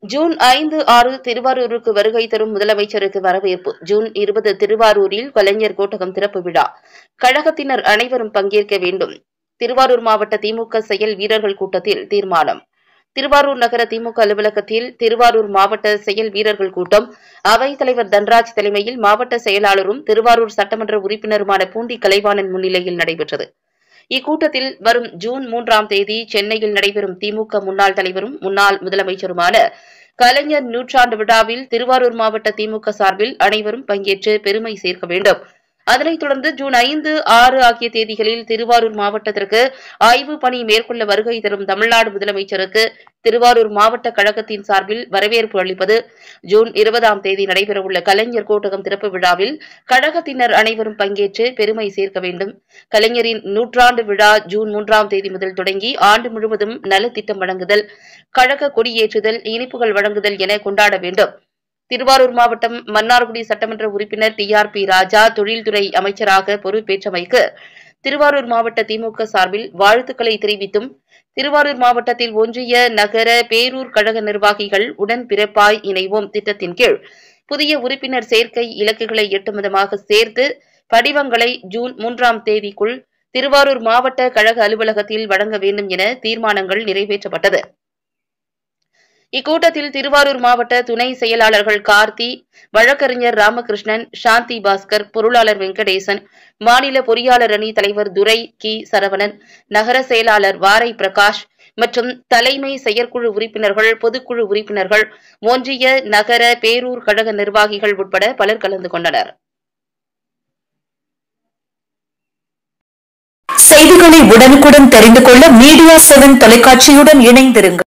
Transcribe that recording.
June ஐந்து ஆறு திருவாரூருக்கு வருகை தரும் முதலமைச்சருக்கு வரவேற்பு ஜூன் இருபது திருவாரூரில் கலைஞர் கோட்டகம் திறப்பு விழா கழகத்தினர் அனைவரும் பங்கேற்க வேண்டும் திருவாரூர் மாவட்ட திமுக செயல் வீரர்கள் கூட்டத்தில் தீர்மானம் திருவாரூர் நகர திமுக அலுவலகத்தில் திருவாரூர் மாவட்ட செயல் வீரர்கள் கூட்டம் அவைத் தலைவர் தன்ராஜ் தலைமையில் மாவட்ட செயலாளரும் திருவாரூர் சட்டமன்ற உறுப்பினருமான பூண்டி கலைவாணன் முன்னிலையில் நடைபெற்றது இக்கூட்டத்தில் வரும் ஜூன் மூன்றாம் தேதி சென்னையில் நடைபெறும் திமுக முன்னாள் தலைவரும் முன்னாள் முதலமைச்சருமான கலைஞர் நூற்றாண்டு விழாவில் திருவாரூர் மாவட்ட திமுக சார்பில் அனைவரும் பங்கேற்று பெருமை சேர்க்க வேண்டும் அதனைத் தொடர்ந்து ஜூன் ஐந்து ஆறு ஆகிய தேதிகளில் திருவாரூர் மாவட்டத்திற்கு ஆய்வுப் பணி மேற்கொள்ள வருகை தரும் தமிழ்நாடு முதலமைச்சருக்கு திருவாரூர் மாவட்ட கழகத்தின் சார்பில் வரவேற்பு அளிப்பது ஜூன் இருபதாம் தேதி நடைபெறவுள்ள கலைஞர் கோட்டகம் திறப்பு விழாவில் கழகத்தினர் அனைவரும் பங்கேற்று பெருமை சேர்க்க வேண்டும் கலைஞரின் நூற்றாண்டு விழா ஜூன் மூன்றாம் தேதி முதல் தொடங்கி ஆண்டு முழுவதும் நலத்திட்டம் வழங்குதல் கழக கொடியேற்றுதல் இனிப்புகள் வழங்குதல் என கொண்டாட வேண்டும் திருவாரூர் மாவட்டம் மன்னார்குடி சட்டமன்ற உறுப்பினர் டி ஆர் பி ராஜா தொழில்துறை அமைச்சராக பொறுப்பேற்றமைக்கு திருவாரூர் மாவட்ட திமுக சார்பில் வாழ்த்துக்களை தெரிவித்தும் திருவாரூர் மாவட்டத்தில் ஒன்றிய நகர பேரூர் கழக நிர்வாகிகள் உடன் பிறப்பாய் இணைவோம் திட்டத்தின் கீழ் புதிய உறுப்பினர் சேர்க்கை இலக்குகளை எட்டும் விதமாக சேர்த்து படிவங்களை ஜூன் மூன்றாம் தேதிக்குள் திருவாரூர் மாவட்ட கழக அலுவலகத்தில் வழங்க வேண்டும் என தீர்மானங்கள் நிறைவேற்றப்பட்டது இக்கூட்டத்தில் திருவாரூர் மாவட்ட துணை செயலாளர்கள் கார்த்தி வழக்கறிஞர் ராமகிருஷ்ணன் சாந்தி பாஸ்கர் பொருளாளர் வெங்கடேசன் மாநில பொறியாளர் அணி தலைவர் துரை கி சரவணன் நகர செயலாளர் வாரை பிரகாஷ் மற்றும் தலைமை செயற்குழு உறுப்பினர்கள் பொதுக்குழு உறுப்பினர்கள் ஒன்றிய நகர பேரூர் கழக நிர்வாகிகள் உட்பட பலர் கலந்து கொண்டனர் செய்திகளை உடனுக்குடன் தெரிந்து கொள்ள மீடியா செவன் தொலைக்காட்சியுடன் இணைந்திருங்கள்